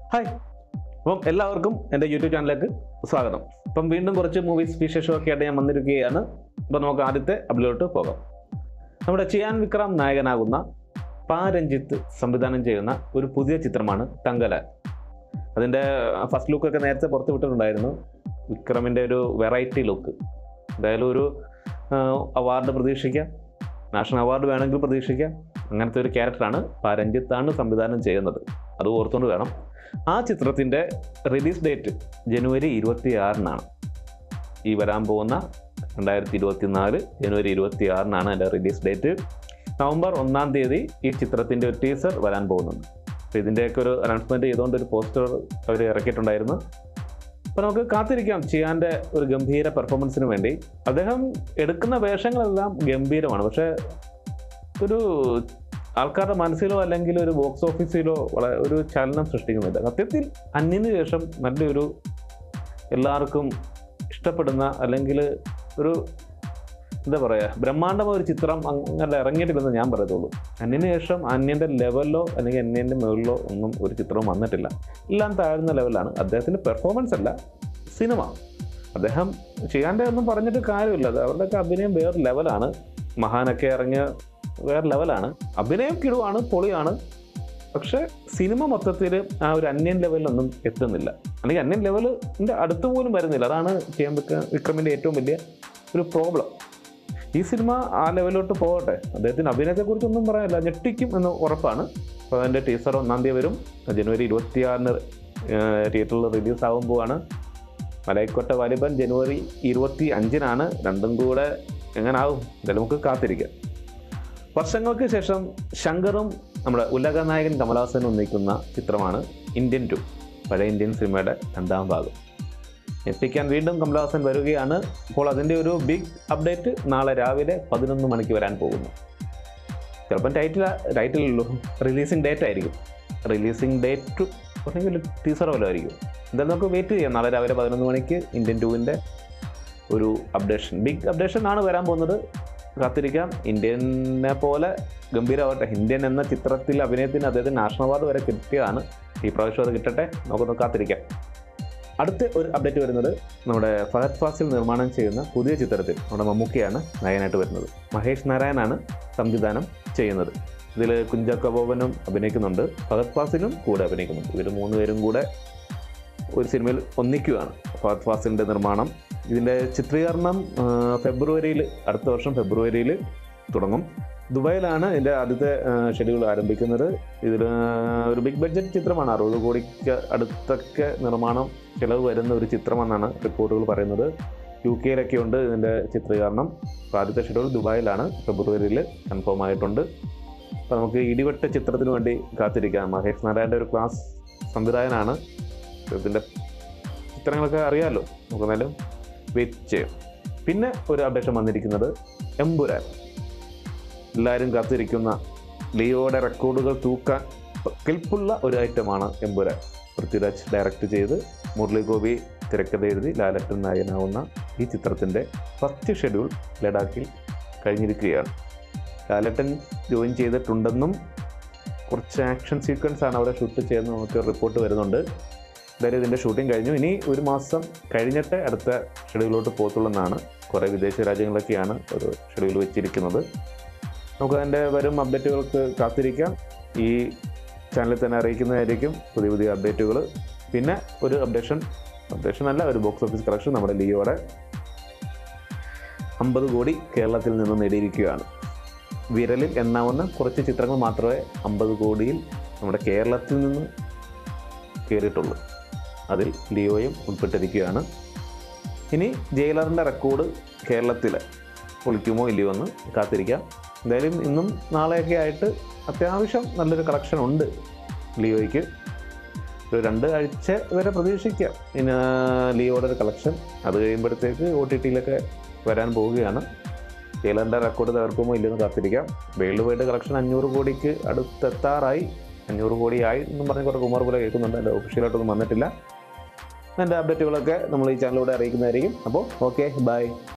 hi അപ്പം എല്ലാവർക്കും എൻ്റെ യൂട്യൂബ് ചാനലിലേക്ക് സ്വാഗതം അപ്പം വീണ്ടും കുറച്ച് മൂവീസ് വിശേഷമൊക്കെ ആയിട്ട് ഞാൻ വന്നിരിക്കുകയാണ് അപ്പം നമുക്ക് ആദ്യത്തെ അപ്ലോട്ട് പോകാം നമ്മുടെ ചിയാൻ വിക്രം നായകനാകുന്ന പാ രഞ്ജിത്ത് സംവിധാനം ചെയ്യുന്ന ഒരു പുതിയ ചിത്രമാണ് തങ്കലാൽ അതിൻ്റെ ഫസ്റ്റ് ലുക്കൊക്കെ നേരത്തെ പുറത്തു വിട്ടിട്ടുണ്ടായിരുന്നു വിക്രമിൻ്റെ ഒരു വെറൈറ്റി ലുക്ക് എന്തായാലും ഒരു അവാർഡ് പ്രതീക്ഷിക്കാം നാഷണൽ അവാർഡ് വേണമെങ്കിൽ പ്രതീക്ഷിക്കാം അങ്ങനത്തെ ഒരു ക്യാരക്ടറാണ് പാ രഞ്ജിത്താണ് സംവിധാനം ചെയ്യുന്നത് അത് ഓർത്തുകൊണ്ട് വേണം ആ ചിത്രത്തിൻ്റെ റിലീസ് ഡേറ്റ് ജനുവരി ഇരുപത്തി ആറിനാണ് ഈ വരാൻ പോകുന്ന രണ്ടായിരത്തി ഇരുപത്തി നാല് ജനുവരി ഇരുപത്തി ആറിനാണ് എൻ്റെ റിലീസ് ഡേറ്റ് നവംബർ ഒന്നാം തീയതി ഈ ചിത്രത്തിൻ്റെ ഒരു ടീസർ വരാൻ പോകുന്നുണ്ട് അപ്പോൾ ഇതിൻ്റെയൊക്കെ ഒരു അനൗൺസ്മെൻറ്റ് ചെയ്തുകൊണ്ട് ഒരു പോസ്റ്റർ അവർ ഇറക്കിയിട്ടുണ്ടായിരുന്നു അപ്പോൾ നമുക്ക് കാത്തിരിക്കാം ചിയാൻ്റെ ഒരു ഗംഭീര പെർഫോമൻസിന് വേണ്ടി അദ്ദേഹം എടുക്കുന്ന വേഷങ്ങളെല്ലാം ഗംഭീരമാണ് പക്ഷേ ഒരു ആൾക്കാരുടെ മനസ്സിലോ അല്ലെങ്കിൽ ഒരു ബോക്സ് ഓഫീസിലോ വളരെ ഒരു ചലനം സൃഷ്ടിക്കുന്നില്ല സത്യത്തിൽ അന്യന് ശേഷം നല്ലൊരു എല്ലാവർക്കും ഇഷ്ടപ്പെടുന്ന അല്ലെങ്കിൽ ഒരു എന്താ പറയുക ബ്രഹ്മാണ്ഡമായ ഒരു ചിത്രം അങ്ങനെ ഇറങ്ങിയിട്ടില്ലെന്ന് ഞാൻ പറയത്തുള്ളൂ അന്യന് ശേഷം അന്യൻ്റെ ലെവലിലോ അല്ലെങ്കിൽ അന്യൻ്റെ മുകളിലോ ഒന്നും ഒരു ചിത്രവും വന്നിട്ടില്ല എല്ലാം താഴ്ന്ന ലെവലാണ് അദ്ദേഹത്തിൻ്റെ പെർഫോമൻസ് അല്ല സിനിമ അദ്ദേഹം ചെയ്യാൻ്റെ ഒന്നും പറഞ്ഞിട്ട് കാര്യമില്ല അത് അവരുടെയൊക്കെ അഭിനയം വേറെ ലെവലാണ് മഹാനൊക്കെ ഇറങ്ങിയ വേറെ ലെവലാണ് അഭിനയം കിടുവാണ് പൊളിയാണ് പക്ഷേ സിനിമ മൊത്തത്തിൽ ആ ഒരു അന്യൻ ലെവലിലൊന്നും എത്തുന്നില്ല അല്ലെങ്കിൽ അന്യൻ ലെവലിൻ്റെ അടുത്ത് പോലും വരുന്നില്ല അതാണ് ചെയ്യാൻ വിക്ര വിക്രമിൻ്റെ ഏറ്റവും വലിയ ഒരു പ്രോബ്ലം ഈ സിനിമ ആ ലെവലിലോട്ട് പോകട്ടെ അദ്ദേഹത്തിന് അഭിനയത്തെക്കുറിച്ചൊന്നും പറയാനില്ല ഞെട്ടിക്കും എന്ന് ഉറപ്പാണ് അപ്പോൾ അതിൻ്റെ ടീസർ ഒന്നാം തീയതി വരും ജനുവരി ഇരുപത്തിയാറിന് തിയേറ്ററിൽ റിലീസ് ആകുമ്പോഴാണ് മലൈക്കോട്ട വാലിബൻ ജനുവരി ഇരുപത്തി അഞ്ചിനാണ് രണ്ടും കൂടെ എങ്ങനാവും എന്തായാലും നമുക്ക് കാത്തിരിക്കാം വർഷങ്ങൾക്ക് ശേഷം ശങ്കറും നമ്മുടെ ഉലകനായകൻ കമലഹാസനും ഒന്നിക്കുന്ന ചിത്രമാണ് ഇന്ത്യൻ ടു പഴയ ഇന്ത്യൻ സിനിമയുടെ രണ്ടാം ഭാഗം എത്തിക്കാൻ വീണ്ടും കമലഹാസൻ വരികയാണ് അപ്പോൾ അതിൻ്റെ ഒരു ബിഗ് അപ്ഡേറ്റ് നാളെ രാവിലെ പതിനൊന്ന് മണിക്ക് വരാൻ പോകുന്നു ചിലപ്പം ടൈറ്റിൽ ടൈറ്റിലുള്ളൂ റിലീസിങ് ഡേറ്റ് ആയിരിക്കും റിലീസിങ് ഡേറ്റ് അല്ലെങ്കിൽ ടീസർ വല്ലതും ആയിരിക്കും എന്തായാലും നമുക്ക് വെയിറ്റ് ചെയ്യാം നാളെ രാവിലെ പതിനൊന്ന് മണിക്ക് ഇന്ത്യൻ ടൂവിൻ്റെ ഒരു അപ്ഡേഷൻ ബിഗ് അപ്ഡേഷൻ ആണ് വരാൻ പോകുന്നത് കാത്തിരിക്കാം ഇന്ത്യനെ പോലെ ഗംഭീരമാവട്ടെ ഇന്ത്യൻ എന്ന ചിത്രത്തിൽ അഭിനയത്തിന് അദ്ദേഹത്തിന് നാഷണൽ അവാർഡ് വരെ കിട്ടിയതാണ് ഈ പ്രാവശ്യം അത് കിട്ടട്ടെ നമുക്കൊന്ന് കാത്തിരിക്കാം അടുത്ത ഒരു അപ്ഡേറ്റ് വരുന്നത് നമ്മുടെ ഫഹദ് ഫാസിൽ നിർമ്മാണം ചെയ്യുന്ന പുതിയ ചിത്രത്തിൽ നമ്മുടെ മമ്മൂക്കയാണ് നായകനായിട്ട് വരുന്നത് മഹേഷ് നാരായണാണ് സംവിധാനം ചെയ്യുന്നത് ഇതിൽ കുഞ്ചാക്ക ബോബനും അഭിനയിക്കുന്നുണ്ട് ഫഹദ് ഫാസിലും കൂടെ അഭിനയിക്കുന്നുണ്ട് ഇവർ മൂന്ന് പേരും കൂടെ ഒരു സിനിമയിൽ ഒന്നിക്കുകയാണ് ഫഹദ് ഫാസിലിൻ്റെ നിർമ്മാണം ഇതിൻ്റെ ചിത്രീകരണം ആ, ഫെബ്രുവരിയിൽ അടുത്ത വർഷം ഫെബ്രുവരിയിൽ തുടങ്ങും ദുബായിലാണ് ഇതിൻ്റെ ആദ്യത്തെ ഷെഡ്യൂൾ ആരംഭിക്കുന്നത് ഇതിൽ ഒരു ബിഗ് ബഡ്ജറ്റ് ചിത്രമാണ് അറുപത് കോടിക്ക് അടുത്തൊക്കെ നിർമ്മാണം ചിലവ് വരുന്ന ഒരു ചിത്രമെന്നാണ് റിപ്പോർട്ടുകൾ പറയുന്നത് യു കെയിലൊക്കെ ഉണ്ട് ഇതിൻ്റെ ചിത്രീകരണം അപ്പോൾ ആദ്യത്തെ ഷെഡ്യൂൾ ദുബായിലാണ് ഫെബ്രുവരിയിൽ കൺഫേം ആയിട്ടുണ്ട് അപ്പോൾ നമുക്ക് ഇടിവെട്ട ചിത്രത്തിന് വേണ്ടി കാത്തിരിക്കാം മഹേഷ് നാരായണൻ്റെ ഒരു ക്ലാസ് സംവിധായകനാണ് ഇതിൻ്റെ ചിത്രങ്ങളൊക്കെ അറിയാമല്ലോ നമുക്ക് എന്നാലും വെയിറ്റ് ചെയ്യാം പിന്നെ ഒരു അപ്ഡേഷൻ വന്നിരിക്കുന്നത് എമ്പുരാൻ എല്ലാവരും കാത്തിരിക്കുന്ന ലിയോയുടെ റെക്കോർഡുകൾ തൂക്കാൻ കെൽപ്പുള്ള ഒരു ഐറ്റമാണ് എമ്പുരാൻ പൃഥ്വിരാജ് ഡയറക്റ്റ് ചെയ്ത് മുരളി ഗോപി തിരക്കഥ എഴുതി ലാലട്ടൻ നായകനാവുന്ന ഈ ചിത്രത്തിൻ്റെ ഫസ്റ്റ് ഷെഡ്യൂൾ ലഡാക്കിൽ കഴിഞ്ഞിരിക്കുകയാണ് ലാലട്ടൻ ജോയിൻ ചെയ്തിട്ടുണ്ടെന്നും കുറച്ച് ആക്ഷൻ സീക്വൻസ് ആണ് അവിടെ ഷൂട്ട് ചെയ്യുന്നത് നമുക്ക് റിപ്പോർട്ട് വരുന്നുണ്ട് എന്തായാലും ഇതിൻ്റെ ഷൂട്ടിംഗ് കഴിഞ്ഞു ഇനി ഒരു മാസം കഴിഞ്ഞിട്ട് അടുത്ത ഷെഡ്യൂളിലോട്ട് പോകത്തുള്ളൂ എന്നാണ് കുറേ വിദേശ രാജ്യങ്ങളൊക്കെയാണ് ഒരു ഷെഡ്യൂൾ വെച്ചിരിക്കുന്നത് നമുക്ക് അതിൻ്റെ വരും അപ്ഡേറ്റുകൾക്ക് കാത്തിരിക്കാം ഈ ചാനലിൽ തന്നെ അറിയിക്കുന്നതായിരിക്കും പുതിയ പുതിയ അപ്ഡേറ്റുകൾ പിന്നെ ഒരു അപ്ഡേഷൻ അപ്ഡേഷൻ അല്ല ഒരു ബോക്സ് ഓഫീസ് കളക്ഷൻ നമ്മുടെ ലിയോയുടെ അമ്പത് കോടി കേരളത്തിൽ നിന്ന് നേടിയിരിക്കുകയാണ് വിരലിൽ എണ്ണാവുന്ന കുറച്ച് ചിത്രങ്ങൾ മാത്രമേ അമ്പത് കോടിയിൽ നമ്മുടെ കേരളത്തിൽ നിന്ന് കയറിയിട്ടുള്ളൂ അതിൽ ലിയോയും ഉൾപ്പെട്ടിരിക്കുകയാണ് ഇനി ജയിലറിൻ്റെ റെക്കോർഡ് കേരളത്തിൽ പൊളിക്കുമോ ഇല്ലയോ എന്ന് കാത്തിരിക്കാം എന്തായാലും ഇന്നും നാളെയൊക്കെ ആയിട്ട് അത്യാവശ്യം നല്ലൊരു കളക്ഷൻ ഉണ്ട് ലിയോയ്ക്ക് ഒരു രണ്ട് ആഴ്ച വരെ പ്രതീക്ഷിക്കാം ഇനി ലിയോയുടെ ഒരു കളക്ഷൻ അത് കഴിയുമ്പോഴത്തേക്ക് ഒ ടി ടിയിലൊക്കെ വരാൻ പോവുകയാണ് ജയിലറിൻ്റെ റെക്കോർഡ് തകർക്കുമോ ഇല്ലെന്ന് കാത്തിരിക്കാം വേൾഡ് വൈഡ് കളക്ഷൻ അഞ്ഞൂറ് കോടിക്ക് അടുത്തെത്താറായി അഞ്ഞൂറ് കോടിയായി എന്നും പറഞ്ഞ് കുറേ കുമാർ പോലെ കേൾക്കുന്നുണ്ട് എൻ്റെ ഒഫീഷ്യലായിട്ടൊന്നും വന്നിട്ടില്ല എൻ്റെ അപ്ഡേറ്റുകളൊക്കെ നമ്മൾ ഈ ചാനലിലൂടെ അറിയിക്കുന്നതായിരിക്കും അപ്പോൾ ഓക്കെ ബൈ